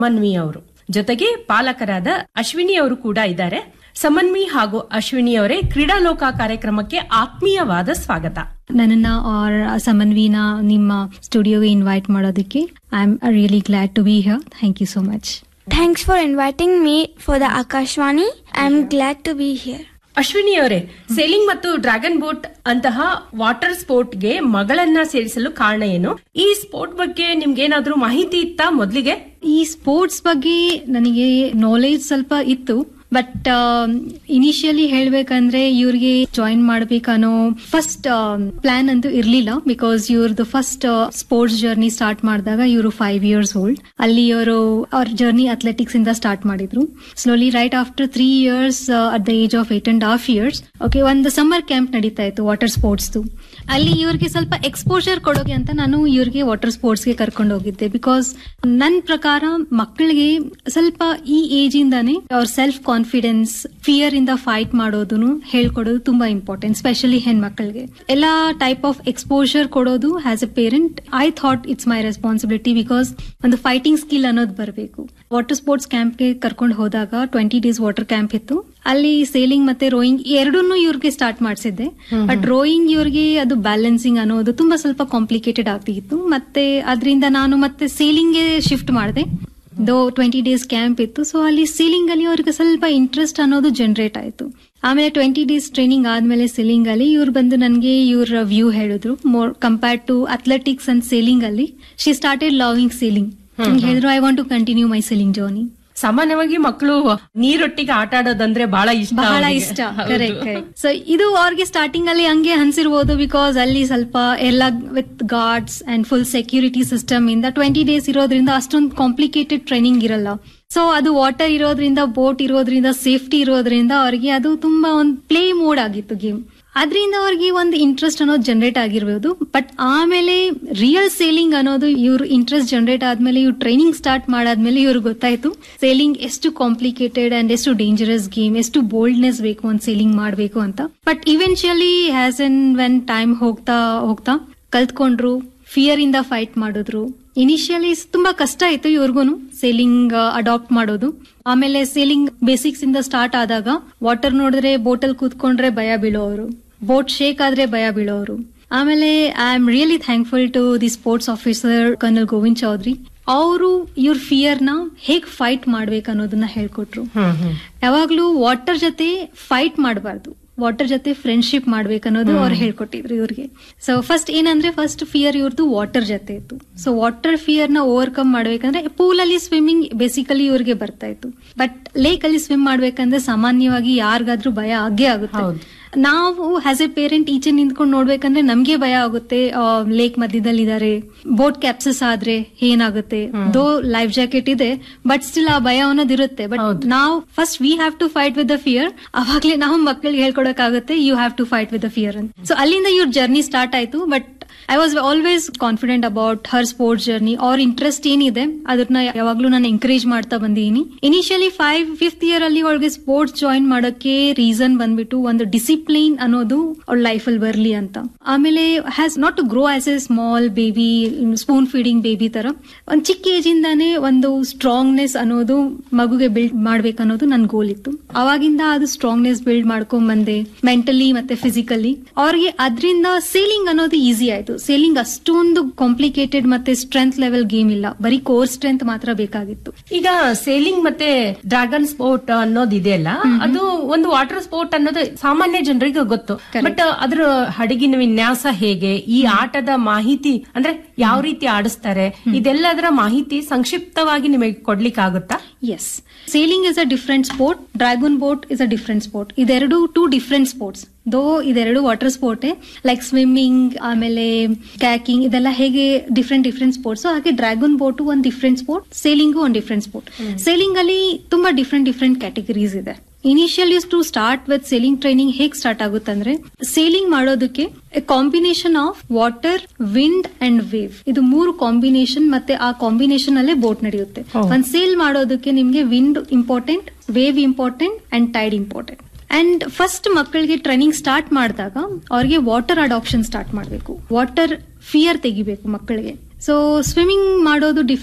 ಮನ್ವಿ ಅವರು ಜೊತೆಗೆ ಪಾಲಕರಾದ ಅಶ್ವಿನಿ ಅವರು ಕೂಡ ಇದ್ದಾರೆ ಸಮನ್ವಿ ಹಾಗೂ ಅಶ್ವಿನಿ ಅವರೇ ಕ್ರೀಡಾಲೋಕ ಕಾರ್ಯಕ್ರಮಕ್ಕೆ ಆತ್ಮೀಯವಾದ ಸ್ವಾಗತ ನನ್ನನ್ನ ಆರ್ ಸಮನ್ವಿನ ನಿಮ್ಮ ಸ್ಟುಡಿಯೋಗೆ ಇನ್ವೈಟ್ ಮಾಡೋದಕ್ಕೆ I am really glad to be here thank you so much Thanks for inviting me for the Akashwani. I'm glad to be here. Ashwini ಅವರೇ ಸೇಲಿಂಗ್ ಮತ್ತು ಡ್ರ್ಯಾಗನ್ ಬೋಟ್ ಅಂತಹ ವಾಟರ್ ಸ್ಪೋರ್ಟ್ಗೆ ಮಗಳನ್ನ ಸೇರಿಸಲು ಕಾರಣ ಏನು ಈ ಸ್ಪೋರ್ಟ್ ಬಗ್ಗೆ ನಿಮ್ಗೇನಾದ್ರೂ ಮಾಹಿತಿ ಇತ್ತಾ ಮೊದ್ಲಿಗೆ ಈ ಸ್ಪೋರ್ಟ್ಸ್ ಬಗ್ಗೆ ನನಗೆ ನಾಲೆಜ್ ಸ್ವಲ್ಪ ಇತ್ತು ಬಟ್ ಇನಿಷಿಯಲಿ ಹೇಳ್ಬೇಕಂದ್ರೆ ಇವ್ರಿಗೆ ಜಾಯಿನ್ ಮಾಡ್ಬೇಕನ್ನೋ ಫಸ್ಟ್ ಪ್ಲಾನ್ ಅಂತೂ ಇರ್ಲಿಲ್ಲ ಬಿಕಾಸ್ ಇವ್ರದ್ದು ಫಸ್ಟ್ ಸ್ಪೋರ್ಟ್ಸ್ ಜರ್ನಿ ಸ್ಟಾರ್ಟ್ ಮಾಡಿದಾಗ ಇವರು ಫೈವ್ ಇಯರ್ಸ್ ಓಲ್ಡ್ ಅಲ್ಲಿ ಇವರು ಅವ್ರ ಜರ್ನಿ ಅಥ್ಲೆಟಿಕ್ಸ್ ಇಂದ ಸ್ಟಾರ್ಟ್ ಮಾಡಿದ್ರು slowly right after three years at the age of eight and half years okay ಒಂದು ಸಮ್ಮರ್ ಕ್ಯಾಂಪ್ ನಡೀತಾ ಇತ್ತು ವಾಟರ್ ಸ್ಪೋರ್ಟ್ಸ್ ಅಲ್ಲಿ ಇವ್ರಿಗೆ ಸ್ವಲ್ಪ ಎಕ್ಸ್ಪೋಜರ್ ಕೊಡೋಕೆ ಅಂತ ನಾನು ಇವ್ರಿಗೆ ವಾಟರ್ ಸ್ಪೋರ್ಟ್ಸ್ಗೆ ಕರ್ಕೊಂಡು ಹೋಗಿದ್ದೆ ಬಿಕಾಸ್ ನನ್ನ ಪ್ರಕಾರ ಮಕ್ಕಳಿಗೆ ಸ್ವಲ್ಪ ಈ ಏಜ್ ಇಂದಾನೆ ಅವ್ರ ಸೆಲ್ಫ್ ಕಾನ್ಫಿಡೆನ್ಸ್ ಫಿಯರ್ ಇಂದ ಫೈಟ್ ಮಾಡೋದನ್ನು ಹೇಳ್ಕೊಡೋದು ತುಂಬಾ ಇಂಪಾರ್ಟೆಂಟ್ ಸ್ಪೆಷಲಿ ಹೆಣ್ಮಕ್ಳಿಗೆ ಎಲ್ಲಾ ಟೈಪ್ ಆಫ್ ಎಕ್ಸ್ಪೋಜರ್ ಕೊಡೋದು as a parent I thought it's my responsibility because ಒಂದು ಫೈಟಿಂಗ್ ಸ್ಕಿಲ್ ಅನ್ನೋದು ಬರಬೇಕು ವಾಟರ್ ಸ್ಪೋರ್ಟ್ಸ್ ಕ್ಯಾಂಪ್ಗೆ ಕರ್ಕೊಂಡು ಹೋದಾಗ ಟ್ವೆಂಟಿ ಡೇಸ್ ವಾಟರ್ ಕ್ಯಾಂಪ್ ಇತ್ತು ಅಲ್ಲಿ ಸೇಲಿಂಗ್ ಮತ್ತೆ ರೋಯಿಂಗ್ ಎರಡನ್ನೂ ಇವ್ರಿಗೆ ಸ್ಟಾರ್ಟ್ ಮಾಡಿಸಿದ್ದೆ ಬಟ್ ರೋಯಿಂಗ್ ಇವ್ರಿಗೆ ಅದು ಬ್ಯಾಲೆನ್ಸಿಂಗ್ ಅನ್ನೋದು ತುಂಬಾ ಸ್ವಲ್ಪ ಕಾಂಪ್ಲಿಕೇಟೆಡ್ ಆಗ್ತಿತ್ತು ಮತ್ತೆ ಅದರಿಂದ ನಾನು ಮತ್ತೆ ಸೇಲಿಂಗ್ಗೆ ಶಿಫ್ಟ್ ಮಾಡಿದೆ ದೋ ಟ್ವೆಂಟಿ ಡೇಸ್ ಕ್ಯಾಂಪ್ ಇತ್ತು ಸೊ ಅಲ್ಲಿ ಸೀಲಿಂಗ್ ಅಲ್ಲಿ ಅವ್ರಿಗೆ ಸ್ವಲ್ಪ ಇಂಟ್ರೆಸ್ಟ್ ಅನ್ನೋದು ಜನರೇಟ್ ಆಯ್ತು ಆಮೇಲೆ ಟ್ವೆಂಟಿ ಡೇಸ್ ಟ್ರೈನಿಂಗ್ ಆದ್ಮೇಲೆ ಸೀಲಿಂಗ್ ಅಲ್ಲಿ ಇವ್ರು ಬಂದು ನನಗೆ ಇವ್ರ ವ್ಯೂ ಹೇಳಿದ್ರು more compared to athletics and sailing ಅಲ್ಲಿ ಶಿ ಸ್ಟಾರ್ಟೆಡ್ ಲವಿಂಗ್ ಸೇಲಿಂಗ್ ಹೇಳಿದ್ರು I want to continue my sailing journey ಸಾಮಾನ್ಯವಾಗಿ ಮಕ್ಕಳು ನೀರೊಟ್ಟಿಗೆ ಆಟ ಆಡೋದಂದ್ರೆ ಬಹಳ ಇಷ್ಟ ಬಹಳ ಅವ್ರಿಗೆ. ಇಷ್ಟ ಹೌದು. ಕರೆಕ್ಟ್ ಸೊ ಇದು ಅವ್ರಿಗೆ ಸ್ಟಾರ್ಟಿಂಗ್ ಅಲ್ಲಿ ಹಂಗೆ ಅನ್ಸಿರ್ಬೋದು ಬಿಕಾಸ್ ಅಲ್ಲಿ ಸ್ವಲ್ಪ ಎಲ್ಲ with guards and full security system ಇಂದ ಟ್ವೆಂಟಿ ಡೇಸ್ ಇರೋದ್ರಿಂದ ಅಷ್ಟೊಂದು ಕಾಂಪ್ಲಿಕೇಟೆಡ್ ಟ್ರೈನಿಂಗ್ ಇರಲ್ಲ ಸೊ ಅದು ವಾಟರ್ ಇರೋದ್ರಿಂದ ಬೋಟ್ ಇರೋದ್ರಿಂದ ಸೇಫ್ಟಿ ಇರೋದ್ರಿಂದ ಅವ್ರಿಗೆ ಅದು ತುಂಬಾ ಒಂದು ಪ್ಲೇ ಮೋಡ್ ಆಗಿತ್ತು ಗೇಮ್ ಅದರಿಂದ ಅವ್ರಿಗೆ ಒಂದು ಇಂಟ್ರೆಸ್ಟ್ ಅನ್ನೋದು ಜನರೇಟ್ ಆಗಿರ್ಬೋದು ಬಟ್ ಆಮೇಲೆ ರಿಯಲ್ ಸೇಲಿಂಗ್ ಅನ್ನೋದು ಇವ್ರ ಇಂಟ್ರೆಸ್ಟ್ ಜನರೇಟ್ ಆದ್ಮೇಲೆ ಇವ್ರು ಟ್ರೈನಿಂಗ್ ಸ್ಟಾರ್ಟ್ ಮಾಡಾದ್ಮೇಲೆ ಇವ್ರಿಗೆ ಗೊತ್ತಾಯ್ತು ಸೇಲಿಂಗ್ ಎಷ್ಟು ಕಾಂಪ್ಲಿಕೇಟೆಡ್ ಅಂಡ್ ಎಷ್ಟು ಡೇಂಜರಸ್ ಗೇಮ್ ಎಷ್ಟು ಬೋಲ್ಡ್ನೆಸ್ ಬೇಕು ಒಂದು ಸೇಲಿಂಗ್ ಮಾಡಬೇಕು ಅಂತ but eventually has N when time ಹೋಗ್ತಾ ಹೋಗ್ತಾ ಕಲ್ತ್ಕೊಂಡ್ರು ಫಿಯರ್ ಇಂದ ಫೈಟ್ ಮಾಡಿದ್ರು ಇನಿಷಿಯಲಿ ತುಂಬಾ ಕಷ್ಟ ಇತ್ತು ಇವ್ರಿಗೂನು ಸೇಲಿಂಗ್ ಅಡಾಪ್ಟ್ ಮಾಡೋದು ಆಮೇಲೆ ಸೇಲಿಂಗ್ ಬೇಸಿಕ್ಸ್ ಇಂದ ಸ್ಟಾರ್ಟ್ ಆದಾಗ ವಾಟರ್ ನೋಡಿದ್ರೆ ಬೋಟಲ್ ಕೂತ್ಕೊಂಡ್ರೆ ಭಯ ಬೀಳೋರು ಬೋಟ್ ಶೇಕ್ ಆದ್ರೆ ಭಯ ಬೀಳೋರು ಆಮೇಲೆ I am really thankful to the sports officer kernel Govind Chaudhary ಅವರು ಇವ್ರ ಫಿಯರ್ ನ ಹೇಗ್ ಫೈಟ್ ಮಾಡ್ಬೇಕು ಅನ್ನೋದನ್ನ ಹೇಳ್ಕೊಟ್ರು ಹ್ಮ್ ಹ್ಮ್ ಯಾವಾಗ್ಲೂ ವಾಟರ್ ಜೊತೆ ಫೈಟ್ ಮಾಡಬಾರ್ದು ವಾಟರ್ ಜೊತೆ ಫ್ರೆಂಡ್ಶಿಪ್ ಮಾಡ್ಬೇಕನ್ನೋದು ಅವ್ರು ಹೇಳ್ಕೊಟ್ಟಿದ್ರು ಇವ್ರಿಗೆ ಸೊ ಫಸ್ಟ್ ಏನಂದ್ರೆ ಫಸ್ಟ್ ಫಿಯರ್ ಇವ್ರದ್ದು ವಾಟರ್ ಜೊತೆ ಇತ್ತು ಸೊ ವಾಟರ್ ಫಿಯರ್ ನ ಓವರ್ಕಮ್ ಮಾಡ್ಬೇಕಂದ್ರೆ ಪೂಲ್ ಅಲ್ಲಿ ಸ್ವಿಮ್ಮಿಂಗ್ ಬೇಸಿಕಲಿ ಇವ್ರಿಗೆ ಬರ್ತಾ ಇತ್ತು ಬಟ್ ಲೇಕ್ ಅಲ್ಲಿ ಸ್ವಿಮ್ ಮಾಡ್ಬೇಕಂದ್ರೆ ಸಾಮಾನ್ಯವಾಗಿ ಯಾರಿಗಾದ್ರೂ ಭಯ ಆಗೇ ಆಗುತ್ತೆ ಹೌದು. ನಾವು ಆಸ್ ಎ ಪೇರೆಂಟ್ ಈಚೆ ನಿಂತ್ಕೊಂಡು ನೋಡ್ಬೇಕಂದ್ರೆ ನಮ್ಗೆ ಭಯ ಆಗುತ್ತೆ ಲೇಕ್ ಮಧ್ಯದಲ್ಲಿ ಇದಾರೆ ಬೋಟ್ ಕ್ಯಾಪ್ಸಸ್ ಆದ್ರೆ ಏನಾಗುತ್ತೆ ದೋ ಲೈಫ್ ಜಾಕೆಟ್ ಇದೆ ಬಟ್ ಸ್ಟಿಲ್ ಆ ಭಯ ಅನ್ನೋದಿರುತ್ತೆ ಬಟ್ ಹೌದು. ನಾವು first we have to fight with the fear ಅವಾಗ್ಲೇ ನಾವು ಮಕ್ಕಳಿಗೆ ಹೇಳ್ಕೊಡಕ್ಕಾಗುತ್ತೆ you have to fight with the fear ಅಂತ ಸೊ ಅಲ್ಲಿಂದ ಇವ್ರ ಜರ್ನಿ ಸ್ಟಾರ್ಟ್ ಆಯ್ತು but I was always confident about her sports journey ಅವ್ರ ಇಂಟ್ರೆಸ್ಟ್ ಏನಿದೆ ಅದನ್ನ ಯಾವಾಗ್ಲೂ ನಾನು ಎಂಕರೇಜ್ ಮಾಡ್ತಾ ಬಂದಿದ್ದೀನಿ ಇನಿಷಿಯಲಿ ಫೈವ್ ಫಿಫ್ತ್ ಇಯರ್ ಅಲ್ಲಿ ಅವಳಿಗೆ ಸ್ಪೋರ್ಟ್ಸ್ ಜಾಯಿನ್ ಮಾಡೋಕೆ ರೀಸನ್ ಬಂದ್ಬಿಟ್ಟು ಒಂದು ಡಿಸಿಪ್ಲಿನ್ ಅನ್ನೋದು ಅವಳ ಲೈಫ್ ಅಲ್ಲಿ ಬರ್ಲಿ ಅಂತ ಆಮೇಲೆ has not to grow as a small baby spoon feeding baby ತರ ಒಂದ್ ಚಿಕ್ಕ ಏಜ್ ಇಂದಾನೆ ಒಂದು ಸ್ಟ್ರಾಂಗ್ನೆಸ್ ಅನ್ನೋದು ಮಗುಗೆ ಬಿಲ್ಡ್ ಮಾಡ್ಬೇಕನ್ನೋದು ನನ್ ಗೋಲ್ ಇತ್ತು ಅವಾಗಿಂದ ಅದು ಸ್ಟ್ರಾಂಗ್ನೆಸ್ ಬಿಲ್ಡ್ ಮಾಡ್ಕೊಂಡ್ ಬಂದೆ ಮೆಂಟಲಿ ಮತ್ತೆ ಫಿಸಿಕಲಿ ಅವ್ರಿಗೆ ಅದರಿಂದ ಸೇಲಿಂಗ್ ಅನ್ನೋದು ಈಸಿ ಆಯ್ತು ಸೇಲಿಂಗ್ ಅಷ್ಟೊಂದು ಕಾಂಪ್ಲಿಕೇಟೆಡ್ ಮತ್ತೆ ಸ್ಟ್ರೆಂತ್ ಲೆವೆಲ್ ಗೇಮ್ ಇಲ್ಲ ಬರೀ ಕೋರ್ ಸ್ಟ್ರೆಂತ್ ಮಾತ್ರ ಬೇಕಾಗಿತ್ತು ಈಗ ಸೇಲಿಂಗ್ ಮತ್ತೆ ಡ್ರ್ಯಾಗನ್ ಸ್ಪೋರ್ಟ್ ಅನ್ನೋದು ಇದೆಯಲ್ಲ ಅದು ಒಂದು ವಾಟರ್ ಸ್ಪೋರ್ಟ್ ಅನ್ನೋದು ಸಾಮಾನ್ಯ ಜನರಿಗೆ ಗೊತ್ತು ಬಟ್ ಅದ್ರ ಹಡಗಿನ ವಿನ್ಯಾಸ ಹೇಗೆ ಈ ಆಟದ ಮಾಹಿತಿ ಅಂದ್ರೆ ಯಾವ ರೀತಿ ಆಡಿಸ್ತಾರೆ ಇದೆಲ್ಲದರ ಮಾಹಿತಿ ಸಂಕ್ಷಿಪ್ತವಾಗಿ ನಿಮಗೆ ಕೊಡ್ಲಿಕ್ಕಾಗುತ್ತಾ yes sailing is a different sport dragon boat is a different sport ಇದೆರಡು ಟೂ ಡಿಫ್ರೆಂಟ್ ಸ್ಪೋರ್ಟ್ಸ್ ದೋ ಇದೆರಡು ವಾಟರ್ ಸ್ಪೋರ್ಟ್ ಲೈಕ್ ಸ್ವಿಮ್ಮಿಂಗ್ ಆಮೇಲೆ ಕ್ಯಾಕಿಂಗ್ ಇದೆಲ್ಲ ಹೇಗೆ ಡಿಫ್ರೆಂಟ್ ಡಿಫ್ರೆಂಟ್ ಸ್ಪೋರ್ಟ್ಸ್ ಹಾಗೆ ಡ್ರ್ಯಾಗನ್ ಬೋಟ್ ಒಂದು ಡಿಫ್ರೆಂಟ್ ಸ್ಪೋರ್ಟ್ ಸೇಲಿಂಗು ಒಂದು ಡಿಫ್ರೆಂಟ್ ಸ್ಪೋರ್ಟ್ ಸೇಲಿಂಗ್ ಅಲ್ಲಿ ತುಂಬಾ ಡಿಫ್ರೆಂಟ್ ಡಿಫ್ರೆಂಟ್ ಕ್ಯಾಟಗರೀಸ್ ಇದೆ initial use to start with sailing training ಹೇಗೆ ಸ್ಟಾರ್ಟ್ ಆಗುತ್ತಂದ್ರೆ ಸೇಲಿಂಗ್ ಮಾಡೋದಕ್ಕೆ combination of water wind and wave ಇದು ಮೂರು ಕಾಂಬಿನೇಷನ್ ಮತ್ತೆ ಆ ಕಾಂಬಿನೇಷನ್ ಅಲ್ಲೇ ಬೋಟ್ ನಡೆಯುತ್ತೆ Oh. ಒಂದ್ ಸೇಲ್ ಮಾಡೋದಕ್ಕೆ ನಿಮ್ಗೆ wind important wave important and tide important and first ಮಕ್ಕಳಿಗೆ ಟ್ರೈನಿಂಗ್ ಸ್ಟಾರ್ಟ್ ಮಾಡಿದಾಗ ಅವ್ರಿಗೆ ವಾಟರ್ ಅಡಾಪ್ಷನ್ ಸ್ಟಾರ್ಟ್ ಮಾಡಬೇಕು ವಾಟರ್ ಫಿಯರ್ ತೆಗಿಬೇಕು ಮಕ್ಕಳಿಗೆ ಸೊ ಸ್ವಿಮ್ಮಿಂಗ್ ಮಾಡೋದು ಡಿಫ್ರೆಂಟ್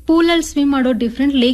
ಪೂಲ್ ಅಲ್ಲಿ ಸ್ವಿಮ್ ಮಾಡೋ ಡಿಫ್ರೆಂಟ್ ಲೇಕ್